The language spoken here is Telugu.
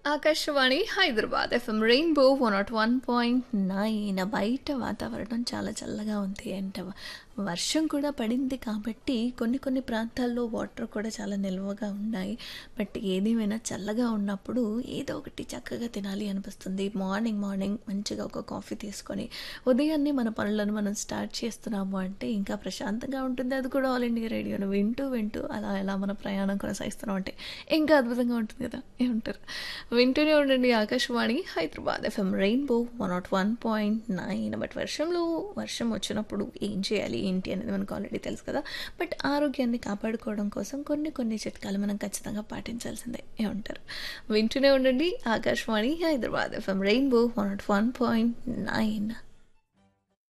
Akashvani Hyderabad FM rainbow one not one point nine బయట వాతావరణం చాలా చల్లగా ఉంది అంటే వర్షం కూడా పడింది కాబట్టి కొన్ని కొన్ని ప్రాంతాల్లో వాటర్ కూడా చాలా నిల్వగా ఉన్నాయి బట్ ఏదేమైనా చల్లగా ఉన్నప్పుడు ఏదో ఒకటి చక్కగా తినాలి అనిపిస్తుంది మార్నింగ్ మార్నింగ్ మంచిగా ఒక కాఫీ తీసుకొని ఉదయాన్నే మన పనులను మనం స్టార్ట్ చేస్తున్నాము అంటే ఇంకా ప్రశాంతంగా ఉంటుంది అది కూడా ఆల్ ఇండియా రేడియోను వింటూ వింటూ అలా ఎలా మన ప్రయాణం కొనసాగిస్తున్నాం అంటే ఇంకా అద్భుతంగా ఉంటుంది కదా ఏమంటారు వింటూనే ఉండండి Akashvani Hyderabad FM rainbow one not one point nine but వర్షంలో వర్షం వచ్చినప్పుడు ఏం చేయాలి ఏంటి అనేది మనకు ఆల్రెడీ తెలుసు కదా బట్ ఆరోగ్యాన్ని కాపాడుకోవడం కోసం కొన్ని కొన్ని చిట్కాలు మనం ఖచ్చితంగా పాటించాల్సిందే ఏమంటారు వింటూనే ఉండండి Akashvani Hyderabad FM rainbow one not one point nine